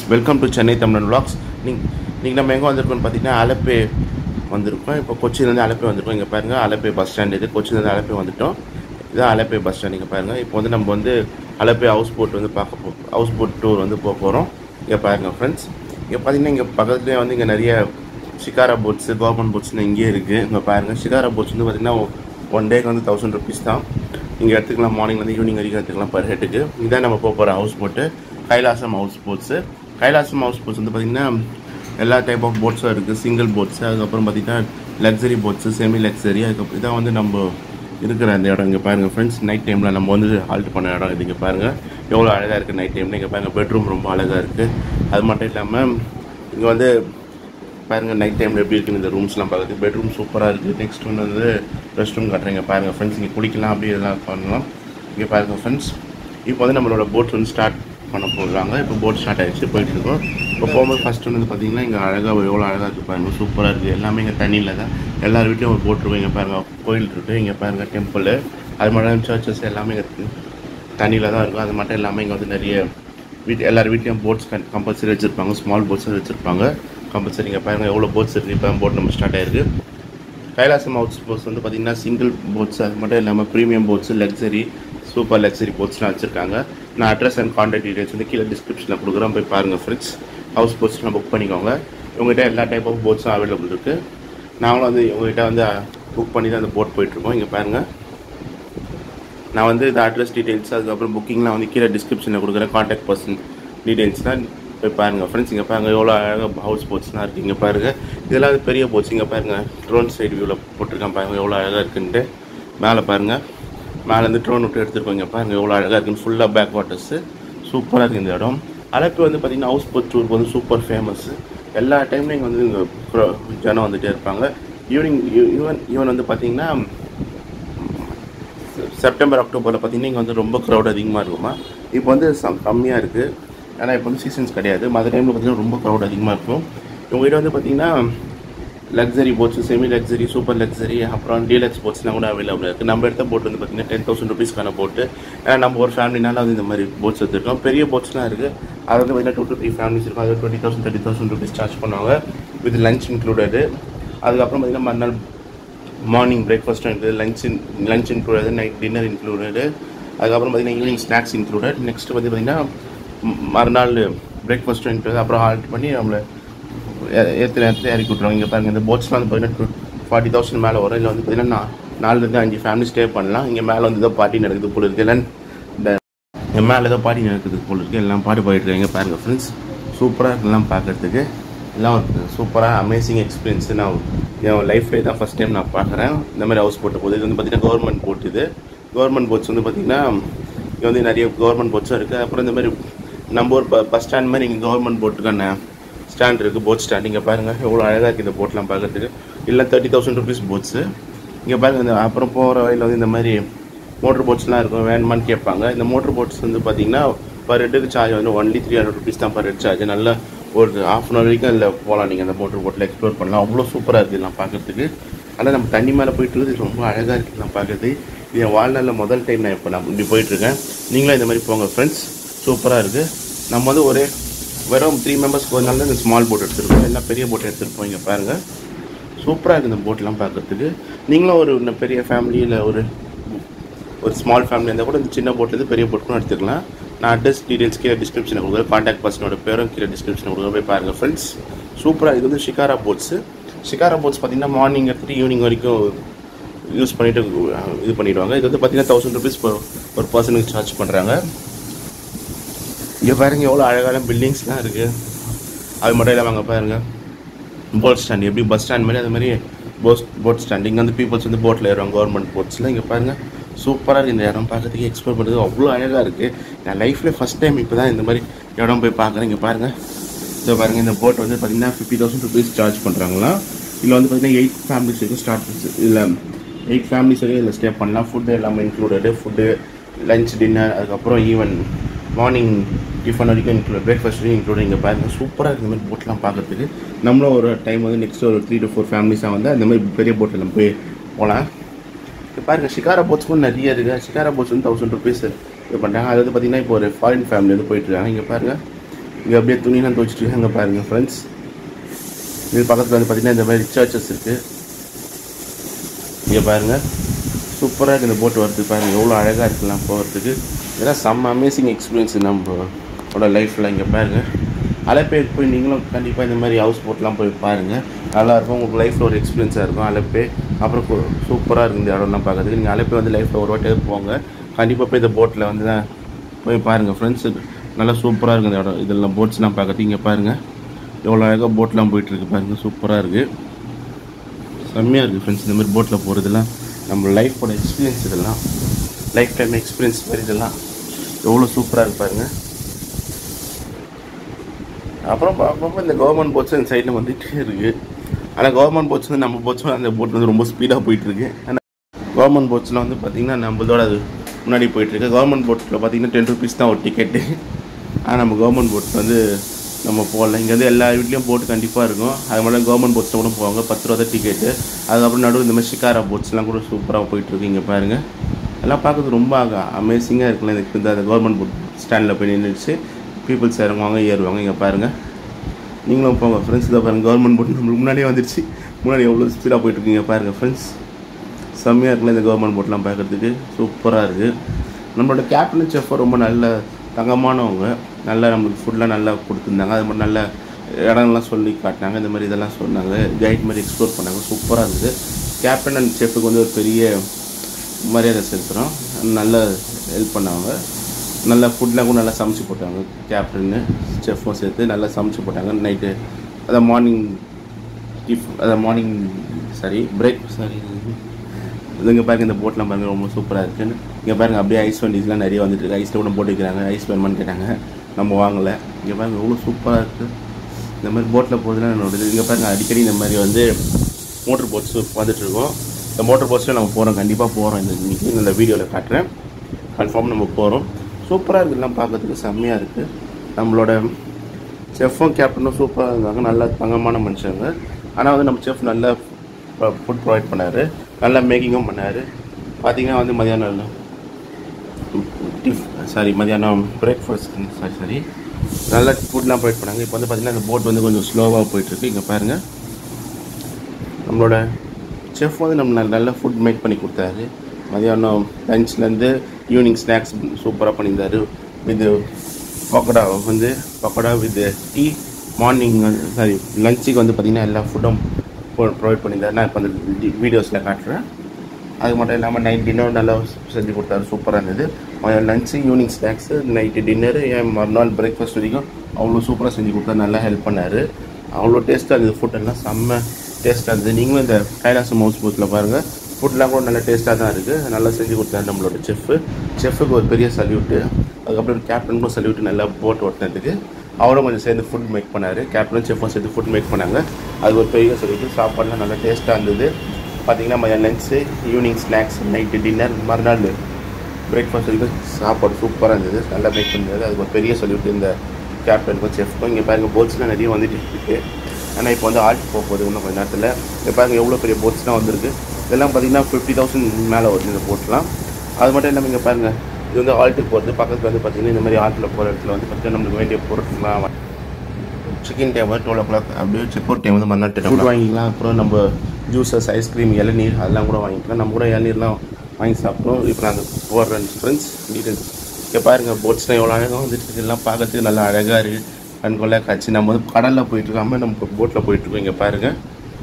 Welcome to Chennai தமிழன் vlogs நீங்க நீங்கள் நம்ம எங்கே வந்திருக்கோம்னு பார்த்தீங்கன்னா அலப்பே வந்திருக்கோம் இப்போ கொச்சின்லேருந்து அலப்பே வந்திருக்கோம் இங்கே பாருங்கள் அலப்பே பஸ் ஸ்டாண்ட் இது கொச்சின்லேருந்து அலப்பே வந்துட்டோம் இதுதான் அலப்பே பஸ் ஸ்டாண்ட் இங்கே பாருங்கள் இப்போ வந்து நம்ம வந்து அலப்பே ஹவுஸ் போட் வந்து பார்க்க போ ஹவுஸ் போட் டூர் வந்து போக போகிறோம் இங்கே பாருங்கள் ஃப்ரெண்ட்ஸ் இங்கே பார்த்தீங்கன்னா இங்கே பக்கத்துலேயே வந்து இங்கே நிறைய ஷிகாரா போட்ஸு கவர்மெண்ட் போட்ஸ்னு இங்கேயே இருக்குது இங்கே பாருங்கள் ஷிகாரா போட்ஸ் வந்து பார்த்திங்கன்னா ஒன் டேக்கு வந்து தௌசண்ட் ருபீஸ் தான் இங்கே எடுத்துக்கலாம் மார்னிங்லேருந்து ஈவினிங் வரைக்கும் எடுத்துக்கலாம் பர் ஹெட்டுக்கு இதுதான் நம்ம போக போகிற houseboat Kailasam house houseboats Kailasam house houseboats வந்து பார்த்திங்கன்னா எல்லா டைப் ஆஃப் போட்ஸும் இருக்குது சிங்கிள் போட்ஸு அதுக்கப்புறம் பார்த்திங்கன்னா லக்ஸரி போட்ஸு செமி லக்ஸரி அதுக்கப்புறம் இதான் வந்து நம்ம இருக்கிற அந்த இடம் இங்கே பாருங்கள் ஃப்ரெண்ட்ஸ் நைட் டைமில் நம்ம வந்து ஹால்ட் பண்ண இடம் இது இங்கே பாருங்கள் எவ்வளோ அழகாக இருக்குது நைட் டைமில் இங்கே பாருங்கள் பெட்ரூம் ரொம்ப அழகாக இருக்குது அது மட்டும் இல்லாமல் இங்கே வந்து பாருங்கள் நைட் டைமில் எப்படி இருக்குன்னு இந்த ரூம்ஸ்லாம் பார்க்குறது பெட்ரூம் சூப்பராக இருக்குது நெக்ஸ்ட் ஒன்று வந்து ரெஸ்ட் ரூம் காட்டுறீங்க பாருங்கள் ஃப்ரெண்ட்ஸ் இங்கே குளிக்கலாம் அப்படி இதெல்லாம் பண்ணலாம் இங்கே பாருங்கள் ஃப்ரெண்ட்ஸ் இப்போ வந்து நம்மளோட போட் வந்து ஸ்டார்ட் பண்ண போடுறாங்க இப்போ போட் ஸ்டார்ட் ஆகிடுச்சு போயிட்டு இருக்கோம் இப்போ போகும்போது ஃபஸ்ட்டு வந்து பார்த்தீங்கன்னா இங்கே அழகாக எவ்வளோ அழகாக இருக்குது பாருங்கள் சூப்பராக இருக்குது எல்லாமே இங்கே தண்ணியில் தான் எல்லார் வீட்லையும் ஒரு போட் இருக்கும் இங்கே பாருங்கள் கோயில் இருக்குது இங்கே பாருங்கள் டெம்பிள் அது மட்டும் சர்ச்சஸ் எல்லாமே இங்கே தண்ணியில் தான் இருக்கும் அது மட்டும் இல்லாமல் இங்கே வந்து நிறைய வீட்டு எல்லார் வீட்லேயும் போட்ஸ் கம்பல்சரி வச்சுருப்பாங்க ஸ்மால் போட்ஸும் வச்சுருப்பாங்க கம்பல்சரி இங்கே பாருங்கள் எவ்வளோ போட்ஸ் இருக்குது இப்போ போட் நம்ம ஸ்டார்ட் ஆயிருக்கு கைலாசம் ஹவுஸ் போட்ஸ் வந்து பார்த்திங்கன்னா சிங்கிள் போட்ஸ் அது மட்டும் இல்லாமல் premium boats luxury super luxury போட்ஸ்லாம் வச்சுருக்காங்க நான் அட்ரஸ் அண்ட் கான்டாக்ட் டீடைல்ஸ் வந்து கீழே டிஸ்கிரிப்ஷனில் கொடுக்குறேன் போய் பாருங்கள் ஃப்ரெண்ட்ஸ் ஹவுஸ் போட்ஸ்லாம் புக் பண்ணிக்கோங்க உங்கள்கிட்ட எல்லா டைப் ஆஃப் போட்ஸும் அவைலபிள் இருக்குது நாங்களும் வந்து உங்கள்கிட்ட வந்து புக் பண்ணி தான் அந்த போட் போயிட்டுருக்கோம் இங்கே பாருங்கள் நான் வந்து இந்த அட்ரஸ் டீடைல்ஸ் அதுக்கப்புறம் புக்கிங்லாம் வந்து கீழே டிஸ்கிரிப்ஷனில் கொடுக்குறேன் காண்டாக்ட் பர்சன் டீடைல்ஸ் தான் போய் பாருங்கள் ஃப்ரெண்ட்ஸ் இங்கே பாருங்கள் எவ்வளோ அழகாக ஹவுஸ் போட்ஸ்லாம் இருக்குது இங்கே பாருங்கள் இதெல்லாம் வந்து பெரிய போட்ஸ் இங்கே பாருங்கள் ட்ரோன் சைடு வியூவில் போட்டிருக்கேன் பாருங்கள் எவ்வளோ அழகாக இருக்குன்ட்டு மேலே பாருங்கள் மேலேருந்து ட்ரோன் விட்டு எடுத்துருக்கோம் இங்கே பாருங்கள் எவ்வளோ அழகாக இருக்குன்னு ஃபுல்லாக பேக் வாட்டர்ஸு சூப்பராக இருக்குது இந்த இடம் அலப்பி வந்து பார்த்திங்கன்னா ஹவுஸ் போட் டூருக்கு வந்து சூப்பர் ஃபேமஸ் எல்லா டைம்லையும் இங்கே வந்து இங்கே ஜனம் வந்துகிட்டே இருப்பாங்க ஈவினிங் ஈவன் ஈவன் வந்து பார்த்திங்கன்னா செப்டம்பர் அக்டோபரில் பார்த்தீங்கன்னா இங்கே வந்து ரொம்ப க்ரௌட் அதிகமாக இருக்குமா இப்போ வந்து சம் கம்மியாக இருக்குது ஏன்னா இப்போ வந்து சீசன்ஸ் கிடையாது மற்ற டைமில் பார்த்தீங்கன்னா ரொம்ப க்ரௌட் அதிகமாக இருக்கும் இவங்ககிட்ட வந்து பார்த்தீங்கன்னா luxury boats semi luxury super luxury அப்புறம் டீலக்ஸ் போட்ஸ்லாம் கூட அவைலபிள் இருக்குது நம்ம எடுத்த போட் வந்து பார்த்தீங்கன்னா டென் தௌசண்ட் ருபீஸ்க்கான போட்டு ஏன்னா நம்ம ஒரு ஃபேமிலினால வந்து இந்த மாதிரி போட்ஸ் எடுத்துருக்கோம் பெரிய போட்ஸ்லாம் இருக்குது அது வந்து பார்த்தீங்கன்னா டூ டு த்ரீ ஃபேமிலிஸ் இருக்கும் அது twenty thousand thirty thousand rupees charge பண்ணுவாங்க வித் லஞ்ச் இன்க்ளூடடு அதுக்கப்புறம் பார்த்தீங்கன்னா மறுநாள் மார்னிங் பிரேக்ஃபாஸ்ட்டும் இருக்குது lunch lunch included night dinner included அதுக்கப்புறம் பார்த்தீங்கன்னா ஈவினிங் ஸ்நாக்ஸ் இன்க்ளூடட் நெக்ஸ்ட் வந்து பார்த்தீங்கன்னா ம- மறுநாள் பிரேக்ஃபாஸ்ட்டும் இன்க்ளூட் அப்புறம் ஹால்ட் பண்ணி நம்மளை ஏற்ற நேரத்தில் இறக்கி விட்ருவாங்க இங்கே பாருங்கள் இந்த போட்ஸ்லாம் வந்து பார்த்தீங்கன்னா ஃபார்ட்டி தௌசண்ட் மேலே வரும் இல்லை வந்து பார்த்தீங்கன்னா நா- நாலுலேருந்து அஞ்சு ஃபேமிலி ஸ்டே பண்ணலாம் இங்கே மேலே வந்து ஏதோ பார்ட்டி நடக்குது போல இருக்குது இல்லை இந்த இங்கே மேலே ஏதோ பார்ட்டி நடக்குது போல இருக்குது எல்லாம் பாட்டு போயிட்டு இருக்காங்க பாருங்கள் ஃப்ரெண்ட்ஸ் சூப்பராக இருக்குலாம் பார்க்குறதுக்கு எல்லாம் ஒரு சூப்பராக அமேசிங் எக்ஸ்பீரியன்ஸ் நான் என் லைஃப்லேயே தான் ஃபஸ்ட் டைம் நான் பார்க்குறேன் இந்த மாதிரி ஹவுஸ் போட்டு போகுது இது வந்து பார்த்திங்கன்னா கவர்மெண்ட் போட் இது கவர்மெண்ட் போட்ஸ் வந்து பார்த்திங்கன்னா இங்கே வந்து நிறைய கவர்மெண்ட் போட்ஸும் இருக்குது அப்புறம் இந்த மாதிரி நம்ம ஒரு பஸ் ஸ்டாண்ட் மாதிரி இங்கே கவர்மெண்ட் போட்டுக்கான ஸ்டாண்ட் இருக்குது போட் ஸ்டாண்ட் இங்கே பாருங்கள் எவ்வளோ அழகாக இருக்குது இந்த போட்லாம் பார்க்குறதுக்கு இல்லை தேர்ட்டி தௌசண்ட் ருபீஸ் போட்ஸு இங்கே பாருங்கள் இந்த அப்புறம் போகிற வழியில் வந்து இந்த மாதிரி மோட்டர் போட்ஸ்லாம் இருக்கும் வேணுமான்னு கேட்பாங்க இந்த மோட்டர் போட்ஸ் வந்து பார்த்தீங்கன்னா பர் ஹெட்டுக்கு சார்ஜ் வந்து ஒன்லி த்ரீ ஹண்ட்ரட் ருபீஸ் தான் பர் ஹெட் சார்ஜ் நல்ல ஒரு ஹாஃப் அன் ஹவர் வரைக்கும் அதில் போகலாம் நீங்கள் அந்த மோட்டர் போட்டில் எக்ஸ்ப்ளோர் பண்ணலாம் அவ்வளோ சூப்பராக இருக்குது நான் பார்க்குறதுக்கு ஆனால் நம்ம தண்ணி மேலே போயிட்டு இருக்குது ரொம்ப அழகாக இருக்குது நான் பார்க்குறது இது என் வாழ்நாளில் முதல் டைம் நான் இப்போ நான் இப்படி போயிட்டுருக்கேன் நீங்களும் இந்த மாதிரி போங்க ஃப்ரெண்ட்ஸ் சூப்பராக இருக்குது நம்ம வந்து ஒரே வெறும் த்ரீ மெம்பர்ஸ் போகிறதுனால தான் இந்த ஸ்மால் போட் எடுத்துருக்கோம் எல்லாம் பெரிய போட் எடுத்துருப்போம் இங்கே பாருங்கள் சூப்பராக இருக்குது இந்த போட்லாம் பார்க்குறதுக்கு நீங்களும் ஒரு இன்னும் பெரிய ஃபேமிலியில் ஒரு ஒரு ஸ்மால் ஃபேமிலி இருந்தால் கூட இந்த சின்ன போட்லேருந்து பெரிய போட் கூட எடுத்துக்கலாம் நான் அட்ரஸ் டீடைல்ஸ் கீழே டிஸ்கிரிப்ஷனில் கொடுக்குறேன் காண்டாக்ட் பர்சனோட பேரும் கீழே டிஸ்கிரிப்ஷனில் கொடுக்குறேன் போய் பாருங்கள் ஃப்ரெண்ட்ஸ் சூப்பராக இது வந்து ஷிகாரா போட்ஸு ஷிகாரா போட்ஸ் பார்த்தீங்கன்னா மார்னிங் எடுத்துகிட்டு ஈவினிங் வரைக்கும் யூஸ் பண்ணிவிட்டு இது பண்ணிடுவாங்க இது வந்து பார்த்தீங்கன்னா தௌசண்ட் ருபீஸ் ஒரு பர்சனுக்கு சார்ஜ் பண்ணுறாங்க இங்கே பாருங்க எவ்வளோ அழகான பில்டிங்ஸ்லாம் இருக்குது அது மட்டும் இல்லாமல் அங்கே பாருங்கள் போட் ஸ்டாண்ட் எப்படி பஸ் ஸ்டாண்ட் மாதிரி அது மாதிரி போட் போட் ஸ்டாண்ட் இங்கே வந்து பீப்புள்ஸ் வந்து போட்டில் ஏறுவாங்க கவர்மெண்ட் போட்ஸில் இங்கே பாருங்கள் சூப்பராக இருக்குது இந்த இடம் பார்க்கறதுக்கு எக்ஸ்ப்ளோர் பண்ணுறது அவ்வளோ அழகாக இருக்குது நான் லைஃப்பில் ஃபஸ்ட் டைம் இப்போ தான் இந்த மாதிரி இடம் போய் பார்க்குறேன் இங்கே பாருங்கள் இதோ பாருங்கள் இந்த போட் வந்து பார்த்தீங்கன்னா ஃபிஃப்டி தௌசண்ட் ருபீஸ் சார்ஜ் பண்ணுறாங்களாம் இதில் வந்து பார்த்தீங்கன்னா எயிட் ஃபேமிலிஸ் வரைக்கும் ஸ்டார்ட் இதில் எயிட் ஃபேமிலிஸ் வரைக்கும் இதில் ஸ்டே பண்ணலாம் ஃபுட்டு எல்லாமே இன்க்ளூடடு ஃபுட்டு லஞ்ச் டின்னர் அதுக்கப்புறம் ஈவன் மார்னிங் டிஃபன் வரைக்கும் இன்க்ளூட் பிரேக்ஃபாஸ்ட் வரைக்கும் இன்க்ளூட் இங்கே பாருங்கள் சூப்பராக இருக்குது இந்த மாதிரி போட்லாம் பார்க்கறதுக்கு நம்மளும் ஒரு டைம் வந்து நெக்ஸ்ட் ஒரு த்ரீ டு ஃபோர் ஃபேமிலிஸாக வந்து அந்த மாதிரி பெரிய போட்டில் நம்ம போய் போகலாம் இப்போ பாருங்கள் ஷிகாரா போட்ஸ் கூட நிறைய இருக்குது ஷிகாரா போட்ஸ் வந்து தௌசண்ட் ருபீஸ் இது பண்ணுறாங்க அது வந்து பார்த்தீங்கன்னா இப்போ ஒரு ஃபாரின் ஃபேமிலி வந்து போயிட்டு இருக்காங்க இங்கே பாருங்கள் இங்கே அப்படியே துணியெல்லாம் துவைச்சிட்டு இருக்காங்க பாருங்கள் ஃப்ரெண்ட்ஸ் இது பக்கத்தில் வந்து பார்த்தீங்கன்னா இந்த மாதிரி சர்ச்சஸ் இருக்குது இங்கே பாருங்கள் சூப்பராக இருக்குது இந்த போட் வரதுக்கு பாருங்கள் எவ்வளோ அழகாக இருக்கலாம் போகிறதுக்கு இதெல்லாம் செம்ம அமேசிங் எக்ஸ்பீரியன்ஸ் நம்மளோட லைஃப்பில் இங்கே பாருங்கள் அலைப்பேக்கு போய் நீங்களும் கண்டிப்பாக இந்த மாதிரி ஹவுஸ் போட்லாம் போய் பாருங்கள் நல்லாயிருக்கும் உங்களுக்கு லைஃப்பில் ஒரு எக்ஸ்பீரியன்ஸாக இருக்கும் அலைப்பே அப்புறம் சூப்பராக இருக்கும் இந்த இடம்லாம் பார்க்கறதுக்கு நீங்கள் அலைப்பே வந்து லைஃப்பில் ஒரு வாட்டியாவது போங்க கண்டிப்பாக போய் இந்த போட்டில் வந்து தான் போய் பாருங்கள் ஃப்ரெண்ட்ஸு நல்லா சூப்பராக இருக்கும் இந்த இடம் இதெல்லாம் போட்ஸ்லாம் பார்க்கறதுக்கு இங்கே பாருங்கள் எவ்வளோ அழகாக போட்லாம் போயிட்டுருக்கு பாருங்கள் சூப்பராக இருக்குது செம்மையாக இருக்குது ஃப்ரெண்ட்ஸ் இந்த மாதிரி போட்டில் போகிறதுலாம் நம்ம லைஃபோட எக்ஸ்பீரியன்ஸ் இதெல்லாம் லைஃப் டைம் எக்ஸ்பீரியன்ஸ் மாதிரி இதெல்லாம் எவ்வளோ சூப்பராக இருக்கு பாருங்க அப்புறம் பார்ப்போம் இந்த கவர்மெண்ட் போட்ஸ் இந்த சைடில் வந்துகிட்டே இருக்குது ஆனால் கவர்மெண்ட் போட்ஸ் வந்து நம்ம போட்ஸ் அந்த போட் வந்து ரொம்ப ஸ்பீடாக போயிட்டுருக்கு ஆனால் கவர்மெண்ட் போட்ஸில் வந்து பார்த்திங்கன்னா நம்மளோட அது முன்னாடி போயிட்டுருக்கு கவர்மெண்ட் போட்டில் பார்த்தீங்கன்னா டென் ருபீஸ் தான் ஒரு டிக்கெட்டு ஆனால் நம்ம கவர்மெண்ட் போட்டில் வந்து நம்ம போகல இங்கே வந்து எல்லா வீட்லேயும் போட்டு கண்டிப்பாக இருக்கும் அது மாதிரி கவர்மெண்ட் போட்ஸில் கூட போவாங்க பத்து ரூபா தான் டிக்கெட்டு அதுக்கப்புறம் நடுவு இந்த மாதிரி ஷிகாரா போட்ஸ்லாம் கூட சூப்பராக போயிட்டுருக்கு இங்கே பாருங்கள் எல்லாம் பார்க்கறது ரொம்ப அமேசிங்காக இருக்குல்ல எனக்கு இந்த கவர்மெண்ட் போட் ஸ்டாண்டில் போய் நின்றுச்சு பீப்புள்ஸ் இறங்குவாங்க ஏறுவாங்க இங்கே பாருங்கள் நீங்களும் போங்க ஃப்ரெண்ட்ஸ் இதை பாருங்கள் கவர்மெண்ட் போட் நம்மளுக்கு முன்னாடியே வந்துருச்சு முன்னாடி எவ்வளோ ஸ்பீடாக போயிட்டுருக்கீங்க பாருங்கள் ஃப்ரெண்ட்ஸ் செம்மையாக இருக்குல்ல இந்த கவர்மெண்ட் போட்லாம் பார்க்குறதுக்கு சூப்பராக இருக்குது நம்மளோட கேப்டன் செஃப் ரொம்ப நல்ல தங்கமானவங்க நல்லா நம்மளுக்கு ஃபுட்லாம் நல்லா கொடுத்துருந்தாங்க அது மாதிரி நல்ல இடங்கள்லாம் சொல்லி காட்டினாங்க இந்த மாதிரி இதெல்லாம் சொன்னாங்க கைட் மாதிரி எக்ஸ்ப்ளோர் பண்ணாங்க சூப்பராக இருந்தது கேப்டன் அண்ட் செஃப்புக்கு வந்து ஒரு பெரிய மரியாதை செலுத்துகிறோம் நல்ல ஹெல்ப் பண்ணாங்க நல்லா ஃபுட்லாம் கூட நல்லா சமைச்சு போட்டாங்க கேப்டன்னு செஃப்பும் சேர்த்து நல்லா சமைச்சு போட்டாங்க நைட்டு அதை மார்னிங் டிஃப் அதை மார்னிங் சாரி பிரேக் சாரி இது இங்கே பாருங்க இந்த போட்லாம் பாருங்க ரொம்ப சூப்பராக இருக்குன்னு இங்கே பாருங்க அப்படியே ஐஸ் வண்டிஸ்லாம் நிறைய வந்துட்டு இருக்கு ஐஸில் கூட போட்டு வைக்கிறாங்க ஐஸ் வேணுமான்னு கேட்டாங்க நம்ம வாங்கலை இங்கே பாருங்க எவ்வளோ சூப்பராக இருக்குது இந்த மாதிரி போட்டில் போகுதுன்னா என்னோட இங்கே பாருங்க அடிக்கடி இந்த மாதிரி வந்து மோட்டர் போட்ஸ் வந்துட்டு இருக்கோம் இந்த மோட்டர் போட்ஸில் நம்ம போகிறோம் கண்டிப்பாக போகிறோம் இந்த இன்னைக்கு இந்த வீடியோவில் காட்டுறேன் கன்ஃபார்ம் நம்ம போகிறோம் சூப்பராக இருக்குலாம் பார்க்கறதுக்கு செம்மையாக இருக்குது நம்மளோட செஃப்பும் கேப்டனும் சூப்பராக இருந்தாங்க நல்ல தங்கமான மனுஷங்க ஆனால் வந்து நம்ம செஃப் நல்லா ஃபுட் ப்ரொவைட் பண்ணார் நல்லா மேக்கிங்கும் பண்ணார் பார்த்தீங்கன்னா வந்து மதியானம் டிஃப் சாரி மதியானம் பிரேக்ஃபாஸ்ட் சாரி சாரி நல்லா ஃபுட்லாம் ப்ரொவைட் பண்ணாங்க இப்போ வந்து பார்த்தீங்கன்னா இந்த போட் வந்து கொஞ்சம் ஸ்லோவாக போயிட்டுருக்கு இங்கே பாருங்கள் நம்மளோட செஃப் வந்து நம்ம நல்ல- நல்ல ஃபுட் மேக் பண்ணி கொடுத்தாரு மதியானம் லஞ்ச்லேருந்து ஈவினிங் ஸ்நாக்ஸ் சூப்பராக பண்ணியிருந்தாரு வித் பக்கோடா வந்து pakoda with tea morning sorry லஞ்சுக்கு வந்து பார்த்திங்கன்னா எல்லா ஃபுட்டும் ப்ரொவைட் பண்ணியிருந்தாரு நான் இப்போ அந்த வீடியோஸில் காட்டுறேன் அது மட்டும் இல்லாமல் நைட் டின்னர் நல்லா செஞ்சு கொடுத்தாரு சூப்பராக இருந்தது lunch evening snacks night dinner ஏன் மறுநாள் பிரேக்ஃபாஸ்ட் வரைக்கும் அவ்வளோ சூப்பராக செஞ்சு கொடுத்தாரு நல்லா ஹெல்ப் பண்ணார் அவ்வளோ டேஸ்ட்டாக இருந்தது ஃபுட் எல்லாம் செம்ம டேஸ்ட்டாக இருந்தது நீங்களும் இந்த கைலாசம் ஹவுஸ் போட்டில் பாருங்கள் ஃபுட்லாம் கூட நல்ல டேஸ்ட்டாக தான் இருக்குது நல்லா செஞ்சு கொடுத்தாரு நம்மளோட செஃப்பு செஃப்புக்கு ஒரு பெரிய சல்யூட்டு அதுக்கப்புறம் கேப்டனுக்கும் சல்யூட்டு நல்லா போட்டு ஓட்டினதுக்கு அவரும் கொஞ்சம் சேர்ந்து ஃபுட் மேக் பண்ணார் கேப்டனும் செஃப்பும் சேர்த்து ஃபுட் மேக் பண்ணாங்க அது ஒரு பெரிய சல்யூட்டு சாப்பாடுலாம் நல்லா டேஸ்ட்டாக இருந்தது பார்த்தீங்கன்னா மதியம் lunch evening snacks night dinner மறுநாள் பிரேக்ஃபாஸ்ட் வரைக்கும் சாப்பாடு சூப்பராக இருந்தது நல்லா மேக் பண்ணிருந்தது அதுக்கு ஒரு பெரிய சொல்லிவிட்டு இந்த கேப்டனுக்கும் செஃப்க்கும் இங்கே பாருங்கள் போட்ஸ்லாம் நிறைய வந்துட்டு இருக்கு ஆனால் இப்போ வந்து ஆல்ட் போக போகுது இன்னும் கொஞ்சம் நேரத்தில் இங்கே பாருங்கள் எவ்வளோ பெரிய போட்ஸ்லாம் வந்திருக்கு இதெல்லாம் பார்த்தீங்கன்னா ஃபிஃப்டி தௌசண்ட் மேலே வருது இந்த போட்லாம் அது மட்டும் இல்லாமல் இங்கே பாருங்கள் இது வந்து ஆல்ட்டுக்கு போகிறது பக்கத்தில் வந்து பார்த்தீங்கன்னா இந்த மாதிரி ஆல்ட்டில் போகிற இடத்துல வந்து பார்த்தீங்கன்னா நம்மளுக்கு வேண்டிய பொருட்கள்லாம் check in time twelve o'clock அப்படியே செக் அவுட் டைம் வந்து மறுநாள் டென் வாங்கிக்கலாம் அப்புறம் நம்ம ஜூஸஸ் ஐஸ்கிரீம் இளநீர் அதெல்லாம் கூட வாங்கிக்கலாம் நம்ம கூட இளநீர்லாம் வாங்கி சாப்பிட்டோம் இப்போ நாங்கள் போடுறேன் ஃப்ரெண்ட்ஸ் டீட்டெயில்ஸ் இங்கே பாருங்கள் போட்ஸ்லாம் எவ்வளோ அழகாக வந்துட்டு இருக்கு எல்லாம் பார்க்கறதுக்கு நல்லா அழகாக இருக்குது கண்கொள்ளா காட்சி நம்ம வந்து கடலில் போயிட்டு இருக்காம நம்ம போட்டில் போயிட்டுருக்கோம் இங்கே பாருங்கள்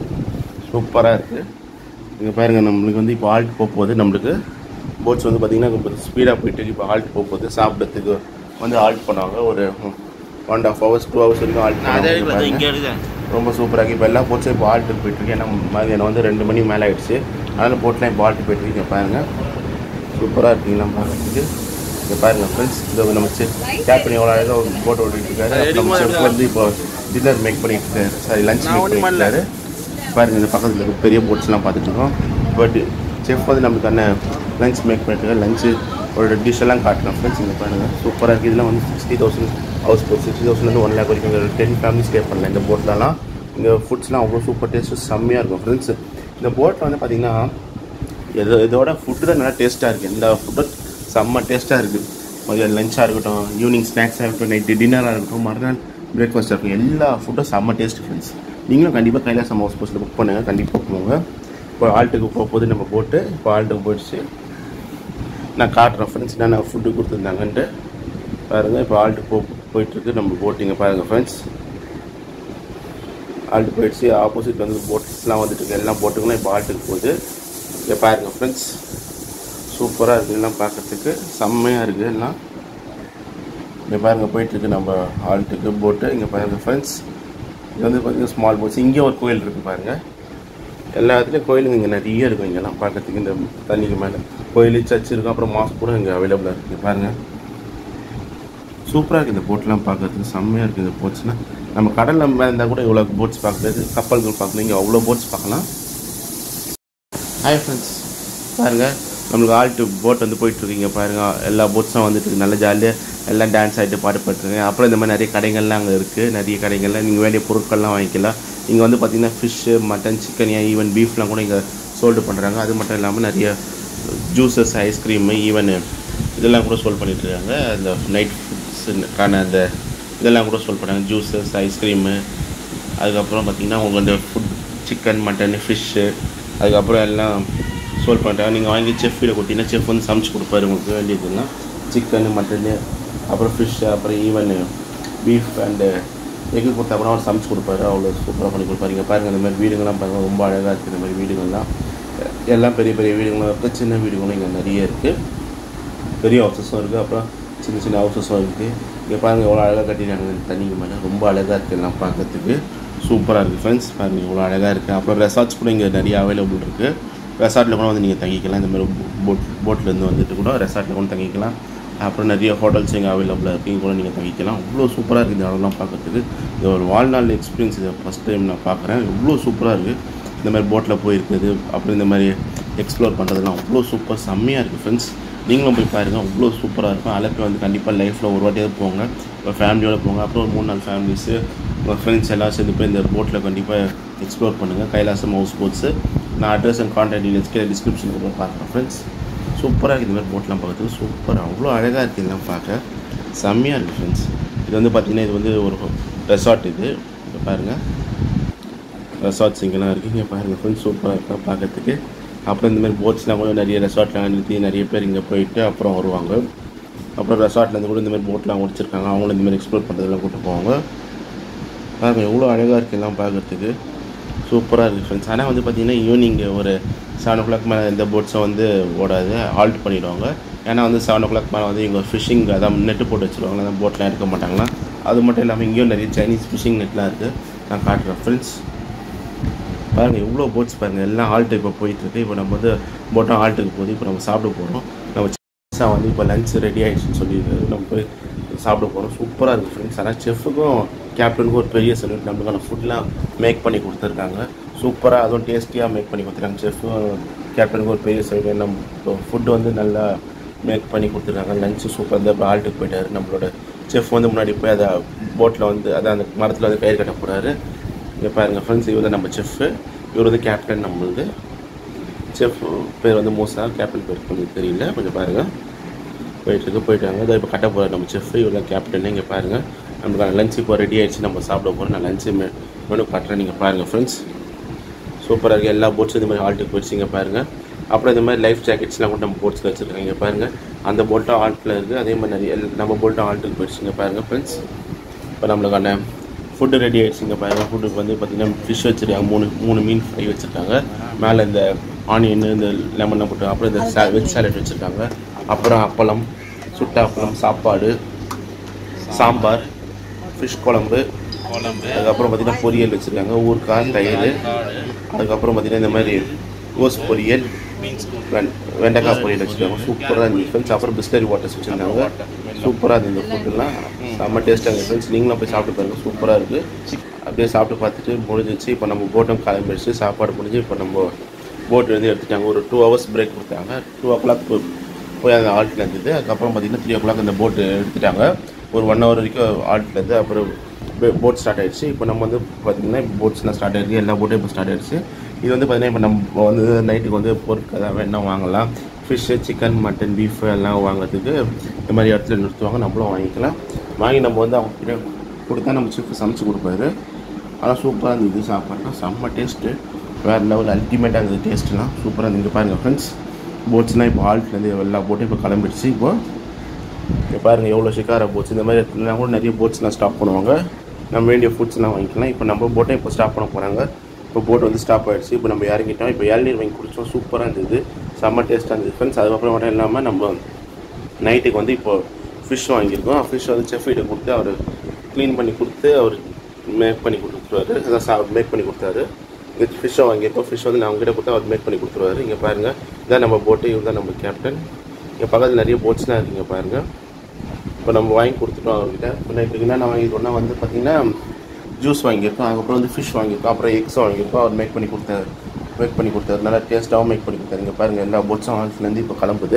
சூப்பராக இருக்குது இங்கே பாருங்கள் நம்மளுக்கு வந்து இப்போ ஆல்ட் போக போகுது நம்மளுக்கு போட்ஸ் வந்து பார்த்திங்கன்னா ரொம்ப ஸ்பீடாக போயிட்டு இப்போ ஆல்ட் போக போகுது சாப்பிட்றதுக்கு வந்து ஆல்ட் பண்ணாங்க ஒரு one and half hours two hours வரைக்கும் ஆல்ட் பண்ணாங்க இங்கே இருக்கு ரொம்ப சூப்பராக இப்போ எல்லா போட்ஸும் இப்போ ஆல்ட்டு போயிட்டுருக்கு ஏன்னா மதியானம் வந்து ரெண்டு மணி மேலே ஆயிடுச்சு அதனால் போட்லாம் இப்போ ஆல்ட்டு போயிட்டுருக்கு பாருங்கள் சூப்பராக இருக்குங்களா பார்க்கறதுக்கு இங்கே பாருங்கள் ஃப்ரெண்ட்ஸ் இந்த நம்ம கேப்டன் எவ்வளோ அழகாக போட் ஓட்டிட்டு இருக்காரு அப்புறம் நம்ம செஃப் வந்து இப்போ டின்னர் மேக் பண்ணிட்டு இருக்காரு சாரி லஞ்ச் மேக் பண்ணிட்டு இருக்காரு பாருங்கள் இந்த பக்கத்தில் இருக்க பெரிய போட்ஸ்லாம் பார்த்துட்டு இருக்கோம் பட் செஃப் வந்து நம்மளுக்கு என்ன லஞ்ச் மேக் பண்ணிட்டு இருக்காரு லஞ்சு ஒரு டிஷ் எல்லாம் காட்டலாம் ஃப்ரெண்ட்ஸ் இங்கே பாருங்கள் சூப்பராக இருக்குது இதெல்லாம் வந்து sixty thousand house boat sixty தௌசண்ட்லேருந்து ஒன் லேக் வரைக்கும் டென் ஃபேமிலி ஸ்டே பண்ணலாம் இந்த போட்லலாம் இங்கே ஃபுட்ஸ்லாம் அவ்வளோ சூப்பர் டேஸ்ட்டு செம்மையாக இருக்கும் ஃப்ரெண்ட்ஸ் இந்த போட்டில் வந்து பார்த்திங்கன்னா எதோ இதோட ஃபுட்டு தான் நல்லா டேஸ்ட்டாக இருக்குது இந்த ஃபுட்டு செம்ம டேஸ்ட்டாக இருக்குது மதியம் லஞ்சாக இருக்கட்டும் ஈவினிங் ஸ்நாக்ஸாக இருக்கட்டும் நைட்டு டின்னராக இருக்கட்டும் மறுநாள் பிரேக்ஃபாஸ்ட் இருக்கும் எல்லா ஃபுட்டும் செம்ம டேஸ்ட் ஃப்ரெண்ட்ஸ் நீங்களும் கண்டிப்பாக கைலாசம் ஹவுஸ் போஸ்ட்டில் புக் பண்ணுங்கள் கண்டிப்பாக போங்க இப்போ ஆல்ட்டுக்கு போகும்போது நம்ம போட்டு இப்போ ஆல்ட்டுக்கு போயிடுச்சு நான் காட்டுறேன் ஃப்ரெண்ட்ஸ் என்னென்ன ஃபுட்டு கொடுத்துருந்தாங்கன்ட்டு பாருங்கள் இப்போ ஆல்ட்டு போ போயிட்டுருக்கு நம்ம போட்டிங்க பாருங்கள் ஃப்ரெண்ட்ஸ் ஆல்ட்டு போயிடுச்சு ஆப்போசிட் வந்து போட்ஸ்லாம் வந்துட்டு இருக்கு எல்லாம் போட்டுக்கலாம் இப்போ ஆல்ட்டுக்கு போகுது இங்கே பாருங்கள் ஃப்ரெண்ட்ஸ் சூப்பராக இருக்குது எல்லாம் பார்க்கறதுக்கு செம்மையாக இருக்குது எல்லாம் இங்கே பாருங்கள் போயிட்டுருக்கு நம்ம ஆல்ட்டுக்கு போட்டு இங்கே பாருங்கள் ஃப்ரெண்ட்ஸ் இது வந்து பார்த்தீங்கன்னா ஸ்மால் போட்ஸ் இங்கே ஒரு கோயில் இருக்குது பாருங்கள் எல்லா இடத்துலையும் கோயிலுங்க இங்கே நிறைய இருக்கும் இங்கெல்லாம் பார்க்கறதுக்கு இந்த தண்ணிக்கு மேலே கோயில் சர்ச் இருக்கும் அப்புறம் மாஸ்க் கூட இங்கே அவைலபிளாக இருக்குது பாருங்கள் சூப்பராக இருக்குது இந்த போட்லாம் பார்க்கறதுக்கு செம்மையாக இருக்குது இந்த போட்ஸ்னால் நம்ம கடலில் மேலே இருந்தால் கூட இவ்வளோ போட்ஸ் பார்க்கறது கப்பல்கள் பார்க்கணும் இங்கே அவ்வளோ போட்ஸ் பார்க்கலாம் ஹாய் ஃப்ரெண்ட்ஸ் பாருங்கள் நம்மளுக்கு ஆல்ட்டு போட் வந்து போயிட்டுருக்கீங்க பாருங்கள் எல்லா போட்ஸும் வந்துட்டு நல்ல ஜாலியாக எல்லாம் டான்ஸ் ஆகிட்டு பாட்டு பாட்டுருக்கேன் அப்புறம் இந்த மாதிரி நிறைய கடைகள்லாம் அங்கே இருக்குது நிறைய கடைகள்லாம் நீங்கள் வேண்டிய பொருட்கள்லாம் வாங்கிக்கலாம் இங்கே வந்து பார்த்தீங்கன்னா ஃபிஷ்ஷு மட்டன் சிக்கன் ஈவன் பீஃப்லாம் கூட இங்கே சோல்டு பண்ணுறாங்க அது மட்டும் இல்லாமல் நிறைய ஜூஸஸ் ஐஸ்கிரீமு ஈவன் இதெல்லாம் கூட சோல்ட் பண்ணிட்டு இருக்காங்க அந்த நைட் ஃபுட்ஸுக்கான அந்த இதெல்லாம் கூட சோல்ட் பண்ணுறாங்க ஜூஸஸ் ஐஸ்கிரீமு அதுக்கப்புறம் பார்த்தீங்கன்னா உங்களுக்கு அந்த ஃபுட் சிக்கன் மட்டன் ஃபிஷ்ஷு அதுக்கப்புறம் எல்லாம் சோல்ட் பண்ணுறாங்க நீங்கள் வாங்கி செஃப் வீட கொடுத்தீங்கன்னா செஃப் வந்து சமைச்சு கொடுப்பாரு உங்களுக்கு வேண்டியதுலாம் சிக்கனு மட்டனு அப்புறம் ஃபிஷ்ஷு அப்புறம் ஈவன் பீஃப் அண்டு எக்கு கொடுத்தா கூட அவர் சமைச்சு கொடுப்பாரு அவ்வளோ சூப்பராக பண்ணி கொடுப்பாரு இங்கே பாருங்கள் இந்த மாதிரி வீடுங்கள்லாம் பாருங்கள் ரொம்ப அழகாக இருக்குது இந்த மாதிரி வீடுங்கள்லாம் எல்லாம் பெரிய பெரிய வீடுங்களும் இருக்குது சின்ன வீடுகளும் இங்கே நிறைய இருக்குது பெரிய ஹவுசஸும் இருக்குது அப்புறம் சின்ன சின்ன ஹவுசஸும் இருக்குது இங்கே பாருங்கள் எவ்வளோ அழகாக கட்டிட்டாங்க இந்த தண்ணிக்கு மேலே ரொம்ப அழகாக இருக்குது எல்லாம் பார்க்கறதுக்கு சூப்பராக இருக்குது ஃப்ரெண்ட்ஸ் பாருங்கள் இவ்வளோ அழகாக இருக்குது அப்புறம் ரெசார்ட்ஸ் கூட இங்கே நிறைய அவைலபிள் இருக்குது ரெசார்ட்டில் கூட வந்து நீங்கள் தங்கிக்கலாம் இந்த மாதிரி போட் போட்லேருந்து வந்துட்டு கூட ரெசார்ட்டில் கூட தங்கிக்கலாம் அப்புறம் நிறைய ஹோட்டல்ஸ் இங்கே அவைலபிளாக இருக்குது இங்கே கூட நீங்கள் தங்கிக்கலாம் அவ்வளோ சூப்பராக இருக்குது இந்த இடம்லாம் பார்க்கறதுக்கு இது ஒரு வாழ்நாள் எக்ஸ்பீரியன்ஸ் இதை ஃபஸ்ட் டைம் நான் பார்க்குறேன் இவ்வளோ சூப்பராக இருக்குது இந்த மாதிரி போட்டில் போயிருக்குது அப்புறம் இந்த மாதிரி எக்ஸ்ப்ளோர் பண்ணுறதுலாம் அவ்வளோ சூப்பர் செம்மையாக இருக்குது ஃப்ரெண்ட்ஸ் நீங்களும் போய் பாருங்கள் அவ்வளோ சூப்பராக இருக்கும் அலப்பி வந்து கண்டிப்பாக லைஃப்பில் ஒரு வாட்டியாவது போங்க உங்கள் ஃபேமிலியோட போங்க அப்புறம் ஒரு மூணு நாலு ஃபேமிலிஸு உங்கள் ஃப்ரெண்ட்ஸ் எல்லாம் சேர்ந்து போய் இந்த போட்டில் கண்டிப்பாக எக்ஸ்ப்ளோர் பண்ணுங்கள் கைலாசம் ஹவுஸ் போட்ஸு நான் அட்ரஸ் அண்ட் கான்டாக்ட் டீடைல்ஸ் கீழே டிஸ்கிரிப்ஷனில் கூட பார்க்குறேன் ஃப்ரெண்ட்ஸ் சூப்பராக இருக்குது இந்த மாதிரி போட்லாம் பார்க்கறதுக்கு சூப்பராக அவ்வளோ அழகாக இருக்குது இதெல்லாம் பார்க்க செம்மையாக இருக்குது ஃப்ரெண்ட்ஸ் இது வந்து பார்த்திங்கன்னா இது வந்து ஒரு ரெசார்ட் இது இங்கே பாருங்கள் ரெசார்ட்ஸ் இங்கெல்லாம் இருக்குது இங்கே பாருங்கள் ஃப்ரெண்ட்ஸ் சூப்பராக இருக்கா பார்க்கறதுக்கு அப்புறம் இந்த மாதிரி போட்ஸ்லாம் கூட நிறைய ரெசார்ட்லாம் நிறுத்தி நிறைய பேர் இங்கே போயிட்டு அப்புறம் வருவாங்க அப்புறம் ரெசார்ட்லேருந்து கூட இந்த மாதிரி போட்லாம் முடிச்சிருக்காங்க அவங்களும் இந்த மாதிரி எக்ஸ்ப்ளோர் பண்ணுறதெல்லாம் கூட்டு போவாங்க பாருங்கள் எவ்வளோ அழகாக இருக்குது எல்லாம் பார்க்கறதுக்கு சூப்பராக இருக்குது ஃப்ரெண்ட்ஸ் ஆனால் வந்து பார்த்திங்கன்னா ஈவினிங் ஒரு செவன் ஓ கிளாக் மேலே எந்த போட்ஸும் வந்து ஓடாது ஹால்ட் பண்ணிவிடுவாங்க ஏன்னா வந்து செவன் ஓ கிளாக் மேலே வந்து இங்கே ஃபிஷிங் அதான் நெட்டு போட்டு வச்சுருவாங்க அந்த போட்லாம் எடுக்க மாட்டாங்களா அது மட்டும் இல்லாமல் இங்கேயும் நிறைய சைனீஸ் ஃபிஷிங் நெட்லாம் இருக்குது நான் காட்டுறேன் ஃப்ரெண்ட்ஸ் பாருங்கள் எவ்வளோ போட்ஸ் பாருங்கள் எல்லாம் ஆல்ட்டு இப்போ போயிட்டுருக்கு இப்போ நம்ம வந்து போட்டும் ஆல்ட்டுக்கு போகுது இப்போ நம்ம சாப்பிட போகிறோம் நம்ம சின்னஸாக வந்து இப்போ லஞ்ச் ரெடி ஆகிடுச்சுன்னு சொல்லியிருக்காரு நம்ம போய் சாப்பிட போகிறோம் சூப்பராக இருக்குது ஃப்ரெண்ட்ஸ் ஆனால் செஃப்புக்கும் கேப்டனுக்கும் ஒரு பெரிய சல்யூட் நம்மளுக்கான ஃபுட்லாம் மேக் பண்ணி கொடுத்துருக்காங்க சூப்பராக அதுவும் டேஸ்டியாக மேக் பண்ணி கொடுத்துருக்காங்க செஃப்பும் கேப்டனுக்கும் ஒரு பெரிய சல்யூட் நம்ம ஃபுட்டு வந்து நல்லா மேக் பண்ணி கொடுத்துருக்காங்க லஞ்சு சூப்பர் இந்த ஆல்ட்டுக்கு போயிட்டாரு நம்மளோட செஃப் வந்து முன்னாடி போய் அதை போட்டில் வந்து அதான் அந்த மரத்தில் வந்து கயிறு கட்ட போகிறாரு இங்கே பாருங்கள் ஃப்ரெண்ட்ஸ் இவர் தான் நம்ம செஃப்பு இவர் வந்து கேப்டன் நம்மளுது செஃப் பேர் வந்து மூசா கேப்டன் பேர் கொஞ்சம் தெரியல கொஞ்சம் பாருங்கள் போயிட்டுருக்கு போயிட்டாங்க அதை இப்போ கட்ட போகிறார் நம்ம செஃப் இவர் தான் கேப்டன் இங்கே பாருங்கள் நம்மளுக்கான லஞ்ச் இப்போ ரெடி ஆயிடுச்சு நம்ம சாப்பிட போகிறோம் நான் லஞ்சு மெ மெனு காட்டுறேன் நீங்கள் பாருங்கள் ஃப்ரெண்ட்ஸ் சூப்பராக இருக்குது எல்லா போட்ஸும் இந்த மாதிரி ஆல்ட்டுக்கு போயிடுச்சு இங்கே பாருங்கள் அப்புறம் இந்த மாதிரி லைஃப் ஜாக்கெட்ஸ்லாம் கூட நம்ம போட்ஸில் வச்சுருக்காங்க இங்கே பாருங்கள் அந்த போல்ட்டும் ஆல்ட்டில் இருக்குது அதே மாதிரி நிறைய எல்- நம்ம போல்ட்டும் ஆல்ட்டுக்கு போயிடுச்சு இங்கே பாருங்கள் ஃப்ரெண்ட்ஸ் இப்போ நம்மளுக்கான ஃபுட்டு ரெடி ஆயிடுச்சுங்க பாருங்கள் ஃபுட்டுக்கு வந்து பார்த்திங்கன்னா ஃபிஷ் வச்சுருக்காங்க மூணு மூணு மீன் ஃப்ரை வச்சுருக்காங்க மேலே இந்த ஆனியன் இந்த லெமன்லாம் போட்டு அப்புறம் இந்த சா வெஜ் சாலட் வச்சுருக்காங்க அப்புறம் அப்பளம் சுட்ட அப்பளம் சாப்பாடு சாம்பார் ஃபிஷ் குழம்பு அதுக்கப்புறம் பார்த்திங்கன்னா பொரியல் வச்சுருக்காங்க ஊறுகாய் தயிர் அதுக்கப்புறம் பார்த்திங்கன்னா இந்த மாதிரி கோஸ் பொரியல் வெண்- வெண்டைக்காய் பொரியல் வச்சுருக்காங்க சூப்பராக இருந்துச்சு ஃப்ரெண்ட்ஸ் அப்புறம் பிஸ்லரி வாட்டர்ஸ் வச்சுருந்தாங்க சூப்பராக இருந்தது இந்த ஃபுட்டுலாம் செம்ம டேஸ்ட்டாக இருந்துச்சு ஃப்ரெண்ட்ஸ் நீங்களும் போய் சாப்பிட்டு பாருங்க சூப்பராக இருக்குது அப்படியே சாப்பிட்டு பார்த்துட்டு முடிஞ்சிச்சு இப்போ நம்ம போட்டும் கிளம்பிடுச்சு சாப்பாடு முடிஞ்சு இப்போ நம்ம போட் வந்து எடுத்துட்டாங்க ஒரு டூ ஹவர்ஸ் பிரேக் கொடுத்தாங்க டூ ஓ கிளாக் போய் அந்த ஆல்ட்டில் இருந்தது அதுக்கப்புறம் பார்த்தீங்கன்னா த்ரீ ஓ கிளாக் அந்த போட்டு எடுத்துட்டாங்க ஒரு ஒன் ஹவர் வரைக்கும் ஆல்ட்டில் இருந்து அப்புறம் போட் ஸ்டார்ட் ஆயிடுச்சு இப்போ நம்ம வந்து பார்த்தீங்கன்னா போட்ஸ்லாம் ஸ்டார்ட் ஆயிடுச்சு எல்லா போட்டும் இப்போ ஸ்டார்ட் ஆயிடுச்சு இது வந்து பார்த்தீங்கன்னா இப்போ நம்ம வந்து நைட்டுக்கு வந்து பொருட்கள் தான் வேணா வாங்கலாம் ஃபிஷ்ஷு சிக்கன் மட்டன் பீஃப் எல்லாம் வாங்குறதுக்கு இந்த மாதிரி இடத்துல நிறுத்துவாங்க நம்மளும் வாங்கிக்கலாம் வாங்கி நம்ம வந்து அவங்க கிட்ட கொடுத்தா நம்ம செஃப் சமைச்சு கொடுப்பாரு ஆனால் சூப்பராக இருந்தது சாப்பாடுலாம் செம்ம டேஸ்ட்டு வேறு லெவல் அல்டிமேட்டாக இருந்தது டேஸ்ட்லாம் சூப்பராக இருந்தது பாருங்கள் ஃப்ரெண்ட்ஸ் போட்ஸ்னால் இப்போ ஆல்ட்லேருந்து எல்லா போட்டும் இப்போ கிளம்பிடுச்சு இப்போ இங்கே பாருங்கள் எவ்வளோ ஷிக்காரா போட்ஸ் இந்த மாதிரி இடத்துலலாம் கூட நிறைய போட்ஸ்லாம் ஸ்டாப் பண்ணுவாங்க நம்ம வேண்டிய ஃபுட்ஸ்லாம் வாங்கிக்கலாம் இப்போ நம்ம போட்டை இப்போ ஸ்டாப் பண்ண போகிறாங்க இப்போ போட் வந்து ஸ்டாப் ஆகிடுச்சு இப்போ நம்ம இறங்கிட்டோம் இப்போ இளநீர் வாங்கி குடித்தோம் சூப்பராக இருந்தது செம்ம டேஸ்ட்டாக இருந்தது ஃப்ரெண்ட்ஸ் அதுக்கப்புறம் மட்டும் இல்லாமல் நம்ம நைட்டுக்கு வந்து இப்போ ஃபிஷ் வாங்கியிருக்கோம் ஃபிஷ் வந்து செஃப் கிட்ட கொடுத்து அவர் க்ளீன் பண்ணி கொடுத்து அவர் மேக் பண்ணி கொடுத்துருவாரு அதான் சா மேக் பண்ணி கொடுத்தாரு இங்கே ஃபிஷ்ஷை வாங்கியிருக்கோம் ஃபிஷ் வந்து நான் அவங்ககிட்ட கொடுத்து அவர் மேக் பண்ணி கொடுத்துருவாரு இங்கே பாருங்கள் இதான் நம்ம போட்டு இவர் தான் நம்ம கேப்டன் இங்கே பக்கத்தில் நிறைய போட்ஸ்லாம் இருக்குங்க பாருங்கள் இப்போ நம்ம வாங்கி கொடுத்துட்டோம் அவர்கிட்ட இப்போ இப்போ என்னென்ன வாங்கியிருக்கோம்னா வந்து பார்த்திங்கன்னா ஜூஸ் வாங்கியிருக்கோம் அதுக்கப்புறம் வந்து ஃபிஷ் வாங்கியிருக்கோம் அப்புறம் எக்ஸ் வாங்கியிருக்கோம் அவர் மேக் பண்ணி கொடுத்தாரு மேக் பண்ணி கொடுத்தாரு நல்லா டேஸ்ட்டாகவும் மேக் பண்ணி கொடுத்தாரு இங்கே பாருங்கள் எல்லா போட்ஸும் ஆல்ஃப்லேருந்து இப்போ கிளம்புது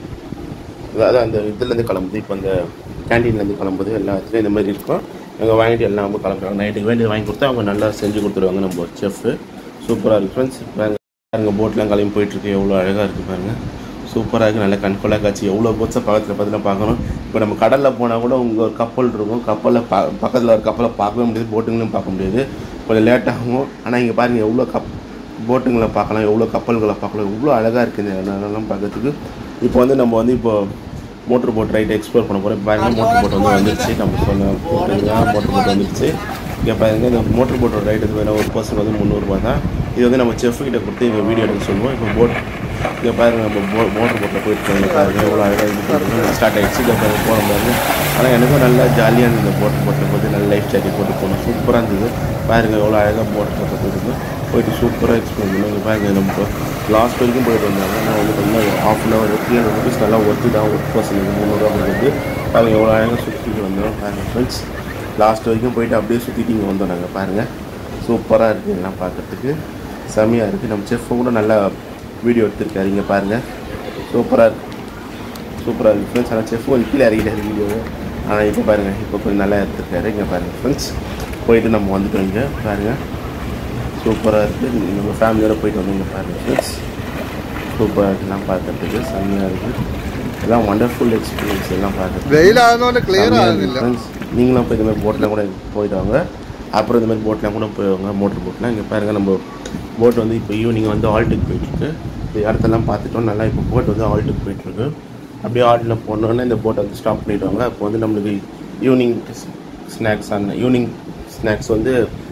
அதாவது அந்த இதுலேருந்து கிளம்புது இப்போ அந்த கேண்டீன்லேருந்து கிளம்புது எல்லா இடத்துலையும் இந்த மாதிரி இருக்கும் அங்கே வாங்கிட்டு எல்லாம் நம்ம கிளம்புறாங்க நைட்டுக்கு வேண்டியது வாங்கி கொடுத்தா அவங்க நல்லா செஞ்சு கொடுத்துருவாங்க நம்ம செஃப்பு சூப்பராக இருக்குது ஃப்ரெண்ட்ஸ் பாருங்க பாருங்க போட்லாம் கிளம்பி போயிட்டுருக்கு எவ்வளோ அழகாக இருக்குது பாருங்கள் சூப்பராக இருக்குது நல்ல கண்கொள்ளா காட்சி எவ்வளோ போட்ஸை பக்கத்தில் பக்கத்தில் பார்க்கணும் இப்போ நம்ம கடலில் போனால் கூட உங்கள் ஒரு கப்பல் இருக்கும் கப்பலில் பா பக்கத்தில் ஒரு கப்பலை பார்க்கவே முடியாது போட்டுங்களும் பார்க்க முடியாது கொஞ்சம் லேட் ஆகும் ஆனால் இங்கே பாருங்கள் எவ்வளோ கப் போட்டுங்களை பார்க்கலாம் எவ்வளோ கப்பல்களை பார்க்கலாம் எவ்வளோ அழகாக இருக்குது இந்த இடம்லாம் பார்க்கறதுக்கு இப்போ வந்து நம்ம வந்து இப்போ மோட்டர் போட் ரைட் எக்ஸ்ப்ளோர் பண்ண போகிறோம் பாருங்க மோட்டர் போட் வந்து வந்துருச்சு நம்ம சொன்ன மோட்டர் போட் வந்துருச்சு இங்கே பாருங்க இந்த மோட்டர் போட்டோட ரைட் இது வேறு ஒரு பர்சன் வந்து முந்நூறுரூபா தான் இது வந்து நம்ம செஃப் கிட்ட கொடுத்து இங்கே வீடியோ எடுக்க சொல்லுவோம் இப்போ போட் இங்கே பாருங்க நம்ம போ மோட்டர் போட்டில் போயிட்டு இருக்காங்க பாருங்க எவ்வளோ அழகாக இது பாருங்க ஸ்டார்ட் ஆகிடுச்சு இங்கே பாருங்க போகிற பாருங்க ஆனால் எனக்கும் நல்லா ஜாலியாக இருந்தது இந்த போட்டர் போட்டில் போட்டு நல்ல லைஃப் ஜாக்கெட் போட்டு போகணும் சூப்பராக இருந்தது பாருங்க எவ்வளோ அழகாக போட்டர் போட்டில் போயிட்டு போயிட்டு சூப்பராக எக்ஸ்பிளைன் பண்ணுவோம் இங்கே பாருங்க நம்ம லாஸ்ட் வரைக்கும் போயிட்டு வந்தாங்க நான் வந்து பார்த்தீங்கன்னா half an hour three hundred rupees நல்லா ஒர்த்து தான் ஒர்க் பர்சனுக்கு முந்நூறுரூவா கொடுக்குது பாருங்க எவ்வளோ அழகாக சுற்றிட்டு வந்தோம் பாருங்க ஃப்ரெண்ட்ஸ் லாஸ்ட் வரைக்கும் போயிட்டு அப்படியே சுற்றிட்டு இங்கே வந்தோம் நாங்கள் பாருங்கள் சூப்பராக இருக்குது எல்லாம் பார்க்குறதுக்கு செம்மையாக இருக்குது நம்ம செஃப்பும் கூட நல்லா வீடியோ எடுத்திருக்காரு இங்கே பாருங்கள் சூப்பராக இருக்கு சூப்பராக இருக்குது ஃப்ரெண்ட்ஸ் ஆனால் செஃப் கொஞ்சம் கீழே இறங்கிட்டாரு வீடியோ ஆனால் இப்போ பாருங்கள் இப்போ கொஞ்சம் நல்லா எடுத்திருக்காரு இங்கே பாருங்கள் ஃப்ரெண்ட்ஸ் போயிட்டு நம்ம வந்துட்டோம் இங்கே பாருங்கள் சூப்பராக இருக்குது நம்ம ஃபேமிலியோட போயிட்டு வந்தீங்க பாருங்கள் ஃப்ரெண்ட்ஸ் சூப்பராக இருக்குலாம் பார்க்கறதுக்கு செம்மையாக இருக்குது எல்லாம் வண்டர்ஃபுல் எக்ஸ்பீரியன்ஸ் எல்லாம் பார்க்கறதுக்கு വെയിലാകുന്നതുകൊണ്ട് ക്ലിയർ செம்மையா ആകുന്നില്ല இருக்கு friends. நீங்களும் போய் இந்த மாதிரி போட்டில் கூட போயிட்டு வாங்க அப்புறம் இந்த மாதிரி போட்லாம் கூட போயிடுவாங்க மோட்டர் போட்லாம் இங்கே பாருங்கள் நம்ம போட் வந்து இப்போ ஈவினிங் வந்து ஆல்ட்டுக்கு போயிட்டுருக்கு இந்த இடத்தெல்லாம் பார்த்துட்டோம் நல்லா இப்போ போட் வந்து ஆல்ட்டுக்கு போயிட்டுருக்கு அப்படியே ஆல்ட்டில் போனோன்னே இந்த போட்டை வந்து ஸ்டாப் பண்ணிடுவாங்க அப்போ வந்து நம்மளுக்கு ஈவினிங் ஸ்நாக்ஸ் அந்த ஈவினிங் ஸ்நாக்ஸ் வந்து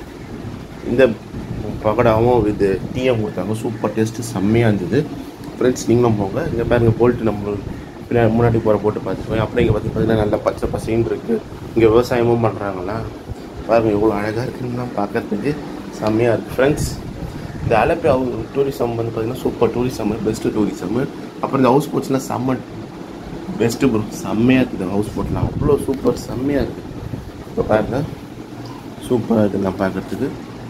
இந்த பகடாவும் இது டீயும் கொடுத்தாங்க சூப்பர் டேஸ்ட்டு செம்மையாக இருந்தது ஃப்ரெண்ட்ஸ் நீங்களும் போங்க இங்கே பாருங்கள் போல்ட்டு நம்ம பின்னாடி முன்னாடி போகிற போட்டு பார்த்துட்டு அப்புறம் இங்கே பார்த்து பார்த்தீங்கன்னா நல்லா பச்சை பசைன்னு இருக்குது இங்கே விவசாயமும் பண்ணுறாங்களா பாருங்கள் எவ்வளோ அழகாக இருக்குன்னு பார்க்கறதுக்கு செம்மையாக இருக்குது ஃப்ரெண்ட்ஸ் இந்த அலப்பி அவங்க டூரிசம் வந்து பார்த்தீங்கன்னா சூப்பர் டூரிசம் பெஸ்ட்டு டூரிசம் அப்புறம் இந்த ஹவுஸ் போட்ஸ்லாம் செம்ம பெஸ்ட்டு ப்ரோ செம்மையாக இருக்குது ஹவுஸ் போட்லாம் அவ்வளோ சூப்பர் செம்மையாக இருக்குது இப்போ பாருங்கள் சூப்பராக இருக்குது நான் பார்க்குறதுக்கு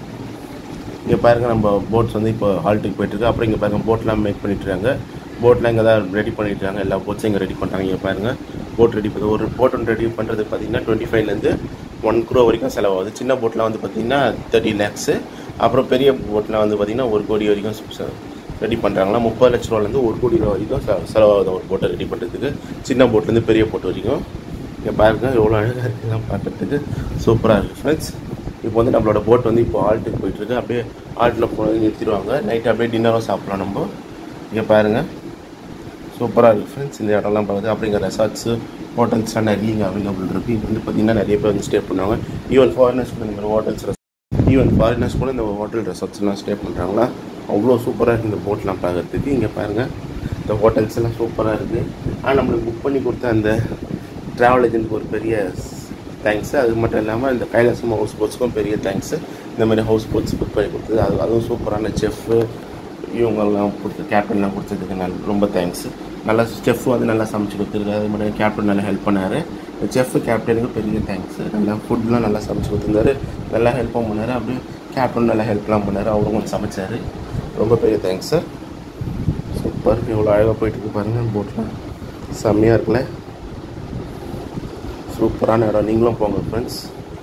இங்கே பாருங்க நம்ம போட்ஸ் வந்து இப்போ ஹால்ட்டுக்கு போயிட்டுருக்கு அப்புறம் இங்கே பாருங்க போட்லாம் மேக் பண்ணிட்டுருக்காங்க போட்லாம் இங்கே தான் ரெடி பண்ணிட்டுருக்காங்க எல்லா போட்ஸும் இங்கே ரெடி பண்ணுறாங்க இங்கே பாருங்க போட் ரெடி பண்ணி ஒரு போட் ஒன்று ரெடி பண்ணுறது பார்த்தீங்கன்னா டுவெண்ட்டி ஃபைவ்லேருந்து ஒன் க்ரோ வரைக்கும் செலவாகுது சின்ன போட்லாம் வந்து பார்த்தீங்கன்னா தேர்ட்டி லேக்ஸு அப்புறம் பெரிய போட்லாம் வந்து பார்த்தீங்கன்னா ஒரு கோடி வரைக்கும் ரெடி பண்ணுறாங்களா முப்பது லட்ச ரூபாலேருந்து ஒரு கோடி ரூபா வரைக்கும் செ- செலவாகுது ஒரு போட்டை ரெடி பண்ணுறதுக்கு சின்ன போட்லேருந்து பெரிய போட் வரைக்கும் இங்கே பாருங்க எவ்வளோ அழகாக இருக்குலாம் பார்க்கறதுக்கு சூப்பராக இருக்குது ஃப்ரெண்ட்ஸ் இப்போ வந்து நம்மளோட போட் வந்து இப்போ ஆல்ட்டுக்கு போயிட்டுருக்கு அப்படியே ஆல்ட்டில் போய் நிறுத்திடுவாங்க நைட்டு அப்படியே டின்னரும் சாப்பிடலாம் நம்ம இங்கே பாருங்கள் சூப்பராக இருக்குது ஃப்ரெண்ட்ஸ் இந்த இடம்லாம் பார்க்குது அப்புறம் இங்கே ரெசார்ட்ஸு ஹோட்டல்ஸ்லாம் நிறைய இங்கே அவைலபிள் இருக்குது இங்கே வந்து பார்த்திங்கன்னா நிறைய பேர் வந்து ஸ்டே பண்ணுவாங்க ஈவன் ஃபாரினர்ஸ் கூட இந்த மாதிரி ஹோட்டல்ஸ் ஈவன் ஃபாரினர்ஸ் கூட இந்த ஹோட்டல் ரெசார்ட்ஸ்லாம் ஸ்டே பண்ணுறாங்களா அவ்வளோ சூப்பராக இருக்குது இந்த போட்லாம் பார்க்குறதுக்கு இங்கே பாருங்கள் இந்த ஹோட்டல்ஸ் எல்லாம் சூப்பராக இருக்குது ஆனால் நம்மளுக்கு புக் பண்ணி கொடுத்த அந்த ட்ராவல் ஏஜென்ட்க்கு ஒரு பெரிய தேங்க்ஸு அது மட்டும் இல்லாமல் இந்த கைலாசம் ஹவுஸ் போட்ஸ்க்கும் பெரிய தேங்க்ஸு இந்த மாதிரி ஹவுஸ் போட்ஸ் புக் பண்ணி கொடுத்தது அது அதுவும் சூப்பரான செஃப்பு இவங்கெல்லாம் கொடுத்து கேப்டன்லாம் கொடுத்ததுக்கு நல்ல ரொம்ப தேங்க்ஸ் நல்லா செஃப் வந்து நல்லா சமைச்சு கொடுத்துருக்காரு அது மட்டும் கேப்டன் நல்லா ஹெல்ப் பண்ணார் செஃப் கேப்டனுக்கு பெரிய தேங்க்ஸ் நல்லா ஃபுட்லாம் நல்லா சமைச்சு கொடுத்துருந்தாரு நல்லா ஹெல்ப்பும் பண்ணார் அப்படியே கேப்டன் நல்லா ஹெல்ப்லாம் பண்ணார் அவரும் கொஞ்சம் சமைச்சார் ரொம்ப பெரிய தேங்க்ஸ் சார் சூப்பர் எவ்வளோ அழகாக போயிட்டு இருக்கு பாருங்கள் போட்லாம் செம்மையாக இருக்குல்ல சூப்பரான இடம் நீங்களும் போங்க ஃப்ரெண்ட்ஸ்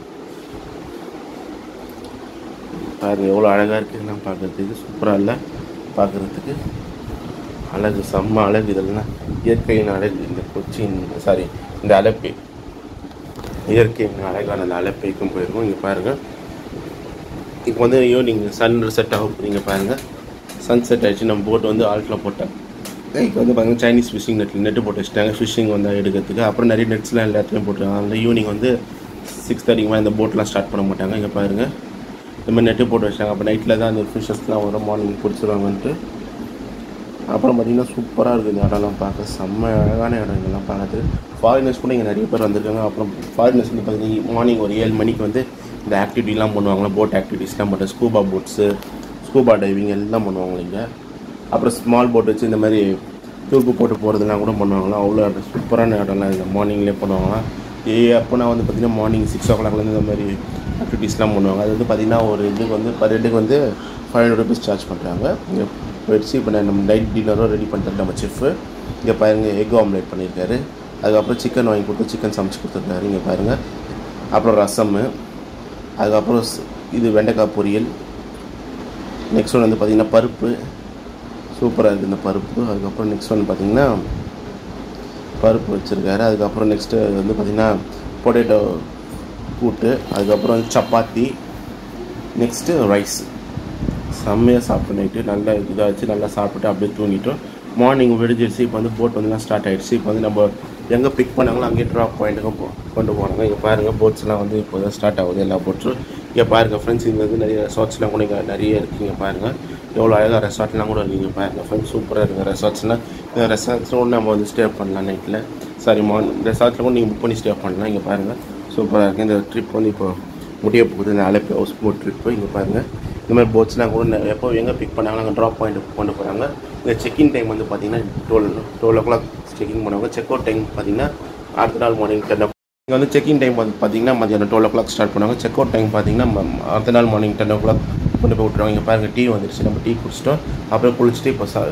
பாருங்க எவ்வளோ அழகாக இருக்குதுலாம் பார்க்குறதுக்கு சூப்பராக இல்லை பார்க்குறதுக்கு அழகு செம்ம அழகு இதெல்லாம் இயற்கையின் அழகு இந்த கொச்சின் சாரி இந்த அலப்பி இயற்கை அழகான அந்த அலைப்பைக்கும் போயிருக்கும் இங்கே பாருங்கள் இப்போ வந்து ஈவினிங் சன் செட் ஆகும் நீங்கள் பாருங்கள் சன் செட் ஆகிடுச்சு நம்ம போட் வந்து ஆல்ட்டில் போட்டேன் இப்போ வந்து பாருங்கள் சைனீஸ் ஃபிஷிங் நெட் நெட்டு போட்டு வச்சுட்டாங்க ஃபிஷிங் வந்து எடுக்கிறதுக்கு அப்புறம் நிறைய நெட்ஸ்லாம் எல்லாத்துலேயும் போட்டுருக்காங்க அந்த ஈவினிங் வந்து சிக்ஸ் தேர்ட்டிக்கு மேலே இந்த போட்லாம் ஸ்டார்ட் பண்ண மாட்டாங்க இங்கே பாருங்கள் இந்த மாதிரி நெட்டு போட்டு வச்சாங்க அப்போ நைட்டில் தான் அந்த ஃபிஷஸ்லாம் வரும் மார்னிங் பிடிச்சிருவாங்கன்ட்டு அப்புறம் பார்த்தீங்கன்னா சூப்பராக இருக்குது இந்த இடம்லாம் பார்க்க செம்ம அழகான இடம் இதெல்லாம் பார்க்கறது ஃபாரினர்ஸ் கூட இங்கே நிறைய பேர் வந்திருக்காங்க அப்புறம் ஃபாரினர்ஸ் வந்து பார்த்தீங்கன்னா மார்னிங் ஒரு ஏழு மணிக்கு வந்து இந்த ஆக்டிவிட்டிலாம் பண்ணுவாங்களா போட் ஆக்டிவிட்டீஸ்லாம் பண்ணுறது ஸ்கூபா போட்ஸு ஸ்கூபா டைவிங் எல்லாம் பண்ணுவாங்க இங்கே அப்புறம் ஸ்மால் போட் வச்சு இந்த மாதிரி தூக்கு போட்டு போகிறதுலாம் கூட பண்ணுவாங்களாம் அவ்வளோ சூப்பரான இடம்லாம் இந்த மார்னிங்லேயே பண்ணுவாங்களாம் ஏ அப்போ நான் வந்து பார்த்தீங்கன்னா மார்னிங் சிக்ஸ் ஓ கிளாக்லேருந்து இந்த மாதிரி ஆக்டிவிட்டீஸ்லாம் பண்ணுவாங்க அது வந்து பார்த்தீங்கன்னா ஒரு இதுக்கு வந்து பர் ஹெட்டுக்கு வந்து ஃபைவ் ஹண்ட்ரட் ருபீஸ் சார்ஜ் பண்ணுறாங்க இங்கே போயிடுச்சு இப்போ நான் நம்ம நைட் டின்னரும் ரெடி பண்ணிட்டு நம்ம செஃப்பு இங்கே பாருங்கள் எக் ஆம்லேட் பண்ணியிருக்காரு அதுக்கப்புறம் சிக்கன் வாங்கி கொடுத்து சிக்கன் சமைச்சு கொடுத்துருக்காரு இங்கே பாருங்கள் அப்புறம் ரசமு அதுக்கப்புறம் ஸ்- இது வெண்டைக்காய் பொரியல் நெக்ஸ்ட் ஒன் வந்து பார்த்திங்கன்னா பருப்பு சூப்பராக இருக்குது இந்த பருப்பு அதுக்கப்புறம் நெக்ஸ்ட் ஒன் பார்த்திங்கன்னா பருப்பு வச்சுருக்காரு அதுக்கப்புறம் நெக்ஸ்ட்டு வந்து பார்த்திங்கன்னா பொட்டேட்டோ கூட்டு அதுக்கப்புறம் சப்பாத்தி நெக்ஸ்ட்டு ரைஸ் செம்மையாக சாப்பிட்டு நைட்டு நல்லா இதாக வச்சு நல்லா சாப்பிட்டு அப்படியே தூங்கிட்டோம் மார்னிங் விடிஞ்சிருச்சு இப்போ வந்து போட் வந்துலாம் ஸ்டார்ட் ஆகிடுச்சு இப்போ வந்து நம்ம எங்கே பிக் பண்ணாங்களோ அங்கேயே ட்ராப் பாயிண்ட்டுக்கு போ கொண்டு போகிறாங்க இங்கே பாருங்கள் போட்ஸ்லாம் வந்து இப்போ தான் ஸ்டார்ட் ஆகுது எல்லா போட்ஸும் இங்கே பாருங்கள் ஃப்ரெண்ட்ஸ் இங்கே வந்து நிறைய ரெசார்ட்ஸ்லாம் கூட இங்கே நிறைய இருக்குங்க பாருங்கள் எவ்வளோ அழகாக ரெசார்ட்லாம் கூட இருக்குங்க பாருங்கள் ஃப்ரெண்ட்ஸ் சூப்பராக இருக்குது ரெசார்ட்ஸ்லாம் இந்த ரெசார்ட்ஸும் நம்ம வந்து ஸ்டே பண்ணலாம் நைட்டில் சாரி மார்னிங் ரெசார்ட்டில் கூட நீங்கள் புக் பண்ணி ஸ்டே பண்ணலாம் இங்கே பாருங்கள் சூப்பராக இருக்குது இந்த ட்ரிப் வந்து இப்போ முடிய போகுது இந்த அலைப்பு ஹவுஸ் போட் ட்ரிப்பு இங்கே பாருங்கள் இந்த மாதிரி போட்ஸ்லாம் கூட நெ- எப்போ எங்கே பிக் பண்ணாங்களோ அங்கே ட்ராப் பாயிண்ட் கொண்டு போகிறாங்க இந்த செக்இன் டைம் வந்து பார்த்தீங்கன்னா twelve twelve o'clock check in பண்ணுவாங்க செக் அவுட் டைம் பார்த்தீங்கன்னா அடுத்த நாள் மார்னிங் டென் இங்கே வந்து செக்இன் டைம் வந்து பார்த்தீங்கன்னா மதியானம் டுவெல் ஓ கிளாக் ஸ்டார்ட் பண்ணுவாங்க செக் அவுட் டைம் பார்த்தீங்கன்னா ம- அடுத்த நாள் மார்னிங் டென் ஓ கிளாக் கொண்டு போய் விட்ருவாங்க இங்கே பாருங்கள் டீ வந்துருச்சு நம்ம டீ குடிச்சிட்டோம் அப்புறம் குளிச்சுட்டு இப்போ சா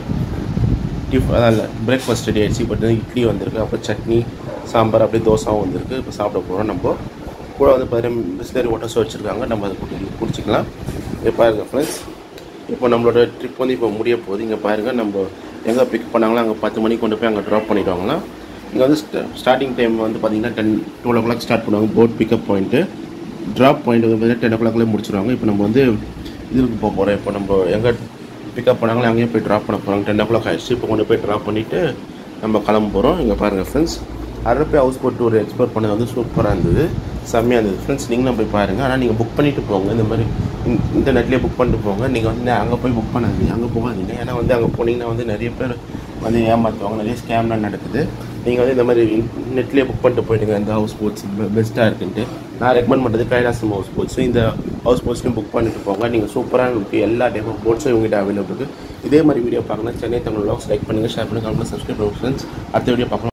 டிஃப் அதான் இல்லை பிரேக்ஃபாஸ்ட் ரெடி ஆயிடுச்சு இப்போ இட்லி வந்திருக்கு அப்புறம் சட்னி சாம்பார் அப்படியே தோசாவும் வந்திருக்கு இப்போ சாப்பிட போகிறோம் நம்ம கூட வந்து பார்த்தீங்கன்னா பிஸ்லரி வாட்டர்ஸும் வச்சுருக்காங்க நம்ம அதை குடி குடிச்சிக்கலாம் இங்கே பாருங்க ஃப்ரெண்ட்ஸ் இப்போ நம்மளோட ட்ரிப் வந்து இப்போ முடிய போகுது இங்கே பாருங்கள் நம்ம எங்கே பிக் பண்ணாங்களோ அங்கே பத்து மணிக்கு கொண்டு போய் அங்கே ட்ராப் பண்ணிடுவாங்களா இங்கே வந்து ஸ்டார்டிங் டைம் வந்து பார்த்தீங்கன்னா ten twelve o'clock start பண்ணுவாங்க boat pickup point drop point வந்து பார்த்தீங்கன்னா டென் ஓ கிளாக்லேயே முடிச்சிருவாங்க இப்போ நம்ம வந்து இதுக்கு போக போகிறோம் இப்போ நம்ம எங்கே பிக்கப் பண்ணாங்களோ அங்கேயே போய் ட்ராப் பண்ண போகிறாங்க டென் ஓ கிளாக் ஆயிடுச்சு இப்போ கொண்டு போய் ட்ராப் பண்ணிவிட்டு நம்ம கிளம்ப போகிறோம் இங்கே பாருங்கள் ஃப்ரெண்ட்ஸ் அரப்பே ஹவுஸ் போட்டு ஒரு எக்ஸ்ப்ளோர் பண்ணது வந்து சூப்பராக இருந்தது செம்மையாக இருந்தது ஃப்ரெண்ட்ஸ் நீங்களும் போய் பாருங்கள் ஆனால் நீங்கள் புக் பண்ணிட்டு போங்க இந்த மாதிரி இன்- இன்டர்நெட்லேயே புக் பண்ணிட்டு போங்க நீங்கள் வந்து அங்கே போய் புக் பண்ணாதீங்க அங்கே போகாதீங்க ஏன்னா வந்து அங்கே போனீங்கன்னா வந்து நிறைய பேர் வந்து ஏமாற்றுவாங்க நிறைய ஸ்கேம்லாம் நடக்குது நீங்கள் வந்து இந்த மாதிரி நெட்லேயே புக் பண்ணிட்டு போயிடுங்க இந்த ஹவுஸ் போட்ஸ் பெஸ்ட்டாக இருக்குன்ட்டு நான் ரெக்கமெண்ட் பண்ணுறது கைலாசம் ஹவுஸ் போட்ஸ் இந்த ஹவுஸ் போட்ஸ்லையும் புக் பண்ணிட்டு போங்க நீங்கள் சூப்பராக இருக்குது எல்லா டைப் ஆஃப் போட்ஸும் இவங்ககிட்ட அவைலபிள் இருக்குது இதே மாதிரி வீடியோ பார்க்கணும் சென்னை தமிழ் வ்ளாக்ஸ் லைக் பண்ணுங்கள் ஷேர் பண்ணுங்கள் கமெண்ட் சப்ஸ்கிரைப் பண்ணுங்கள் ஃப்ரெண்ட்ஸ் அடுத்த வீடியோ பார்க்கலாம்